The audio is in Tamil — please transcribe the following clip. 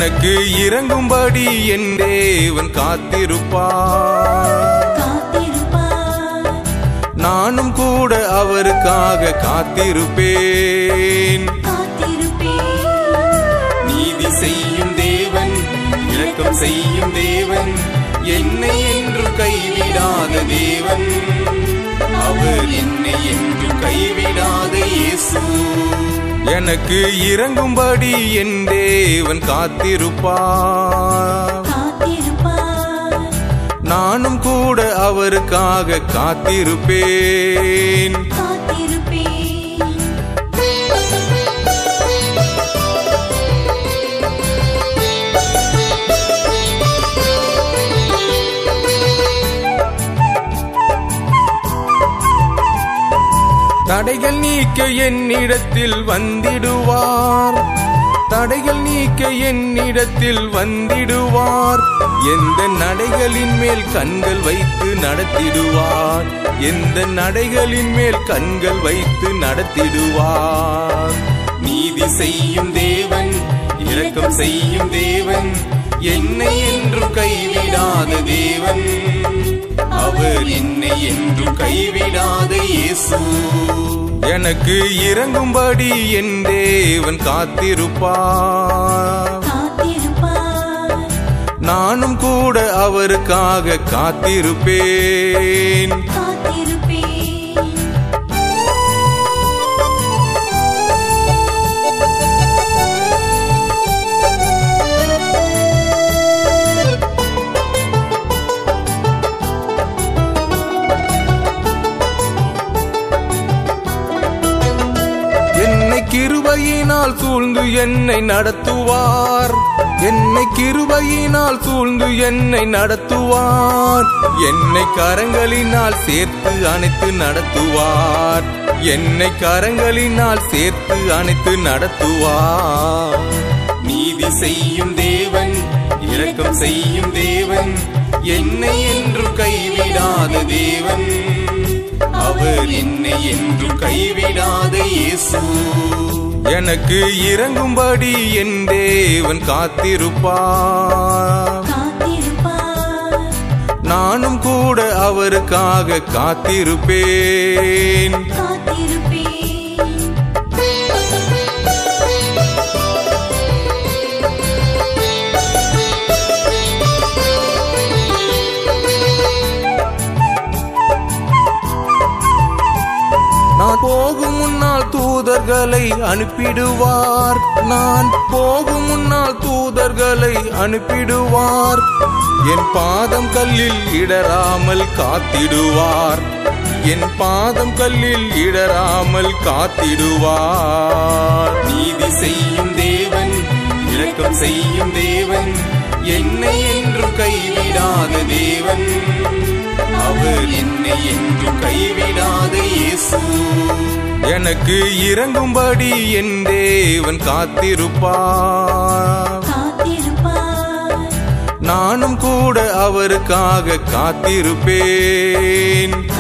எனக்கு இறங்கும்படி என் தேவன் காத்திருப்பார் காத்திருப்பார் நானும் கூட அவருக்காக காத்திருப்பேன் காத்திருப்பேன் நீதி செய்யும் தேவன் இரக்கம் செய்யும் தேவன் என்னை என்று கைவிடாத தேவன் அவர் என்னை என்று கைவிடாத இயேசு எனக்கு இறங்கும்படி என் தேவன் காத்திருப்பார் காத்திருப்பார் நானும் கூட அவருக்காக காத்திருப்பேன் காத்திருப்பேன் தடைகள் நீக்க என்னிடத்தில் வந்திடுவார் தடைகள் நீக்க என்னிடத்தில் வந்திடுவார் எந்த நடைகளின் மேல் கண்கள் வைத்து நடத்திடுவார் எந்த நடைகளின் மேல் கண்கள் வைத்து நடத்திடுவார் நீதி செய்யும் தேவன் இரக்கம் செய்யும் தேவன் என்னை என்றும் கைவிடாத தேவன் அவர் என்னை என்றும் கைவிடாத இயேசு எனக்கு இறங்கும்படி என் தேவன் காத்திருப்பார் காத்திருப்பார் நானும் கூட அவருக்காக காத்திருப்பேன் காத்திருப்பேன் என்னை கிருபையினால் சூழ்ந்து என்னை நடத்துவார் என்னை கிருபையினால் சூழ்ந்து என்னை நடத்துவார் என்னை கரங்களினால் சேர்த்து அணைத்து நடத்துவார் என்னை கரங்களினால் சேர்த்து அணைத்து நடத்துவார் நீதி செய்யும் தேவன் இரக்கம் செய்யும் தேவன் என்னை என்றும் கைவிடாத தேவன் அவர் என்னை என்றும் கைவிடாத இயேசு எனக்கு இறங்கும்படி என் தேவன் காத்திருப்பார் காத்திருப்பார் நானும் கூட அவருக்காக காத்திருப்பேன் காத்திருப்பேன் நான் போகும் முன்னால் தூதர்களை அனுப்பிடுவார் நான் போகும் முன்னால் தூதர்களை அனுப்பிடுவார் என் பாதம் கல்லில் இடராமல் காத்திடுவார் என் பாதம் கல்லில் இடராமல் காத்திடுவார் நீதி செய்யும் தேவன் இரக்கம் செய்யும் தேவன் என்னை என்றும் கைவிடாத தேவன் அவர் என்னை என்றும் கைவிடாத இயேசு எனக்கு இறங்கும்படி என் தேவன் காத்திருப்பார் காத்திருப்பார் நானும் கூட அவருக்காக காத்திருப்பேன்